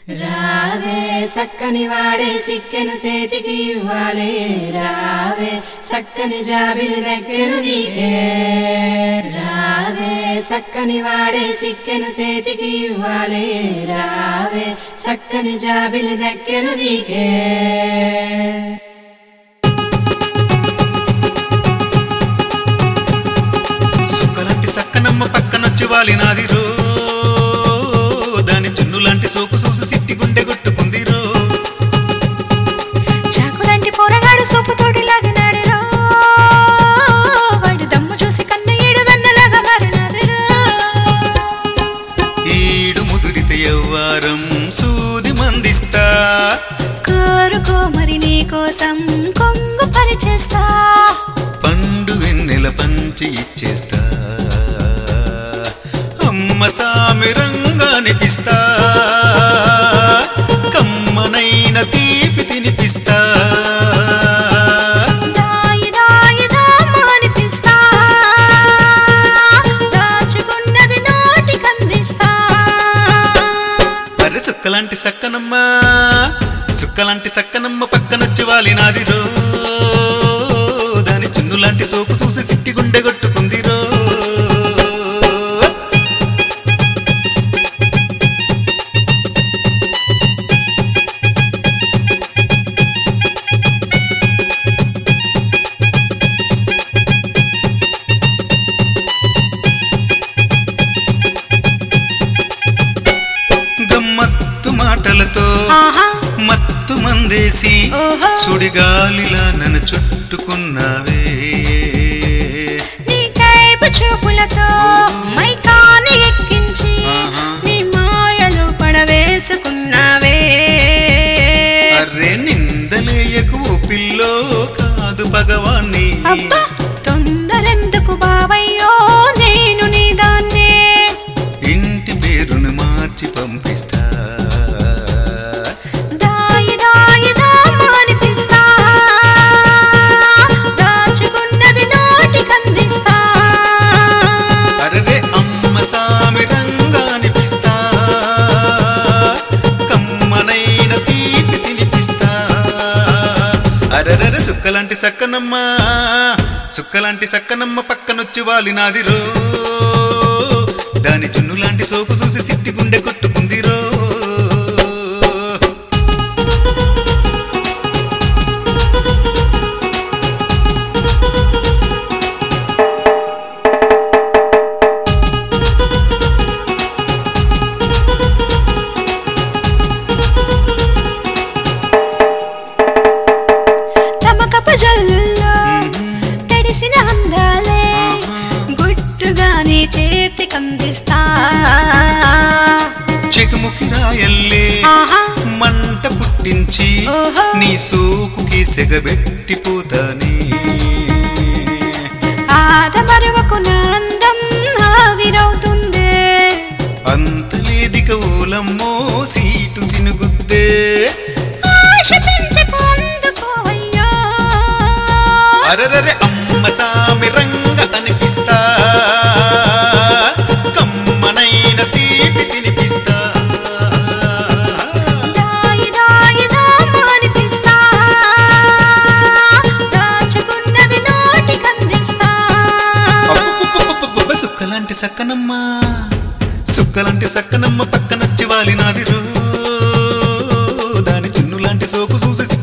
రావే సక్కని వాడే సిక్కెను చేతికి ఇవ్వాలే రావే సక్కని జాబిలి దగ్గర నీకే రావే సక్కని వాడే సిక్కెను చేతికి ఇవ్వాలే రావే సక్కని జాబిలి దగ్గర నీకే సుక్కలాంటి సక్కనమ్మ పక్కనొచ్చి వాలినాది రో దాని చున్ను లాంటి సోకు చూసి సిట్టి గుండె కొట్టుకుంది రో చాకులాంటి పోరగాడు సూపుతోటి లాగినాడు రో వాడి దమ్ము చూసి కన్ను ఏడు వెన్నలాగా మారినది రో ఈడు ముదిరితే ఎవ్వారం సూది మందిస్తా కోరుకో మరి నీ కోసం కొంగు పరిచేస్తా పండు వెన్నెల పంచి ఇచ్చేస్తా అమ్మ సామిరంగా అనిపిస్తా కమ్మనైన తీపి తినిపిస్తా దాయి దాయి దామ్మ అనిపిస్తా దాచుకున్నది నోటికందిస్తా అరే సుక్కలాంటి సక్కనమ్మ సుక్కలాంటి సక్కనమ్మ పక్కనొచ్చి వాలినాది రో దాని చున్ను లాంటి సోపు చూసి సిట్టి గుండె కొట్టుకుంది రో గమ్మత్తు మాటలతో ఆహా మత్తు మందేసి ఓహో. సుడిగాలిలా నన్ను చుట్టుకున్నావే నీ కైపు చూపులతో మైకాన్ని ఎక్కించి ఆహా. నీ మాయలో పడవేసుకున్నావే అర్రే నిందలేయకు ఓ పిల్లో కాదు భగవాన్ని అబ్బా తొందరెందుకు బావయ్యో నేను నీ దాన్నే ఇంటి పేరును మార్చి పంపిస్తా దాయి దాయి దామ్మ అనిపిస్తా దాచుకున్నది నోటికందిస్తా అరరే అమ్మ సామి రంగా అనిపిస్తా కమ్మనైన తీపి తినిపిస్తా అరరర సుక్కలాంటి సక్కనమ్మ సుక్కలాంటి సక్కనమ్మ పక్కనొచ్చి వాలినాది రో దాని జున్ను లాంటి సోకు చూసి సిట్టి గుండె కొట్టుకుంది రో తమకపు జల్లుల్లో తడిసిన అందాలే గుట్టుగా నీ చేతికందిస్తా చెకుముకి రాయల్లే ఆహా మంట పుట్టించి ఓహో. నీ సోకుకి సెగబెట్టిపోతానే ఆదమరువకు నందం ఆవిరవుతుందే అంతలేదిక ఓలమ్మో సీటు సినుగుద్దే ఆశ పెంచి పొందుకోవయ్యో అరరరే అమ్మ సామి రంగ అనిపిస్తా కమ్మనైన తీపి తినిపిస్తా దాయి దాయి దామ్మ అనిపిస్తా దాచుకున్నది నోటికందిస్తా అబ్బబ్బబ్బబ్బబ్బ సుక్కలాంటి సక్కనమ్మ సుక్కలాంటి సక్కనమ్మ పక్కనొచ్చి వాలినాది రో దాని చున్ను లాంటి సోకు చూసి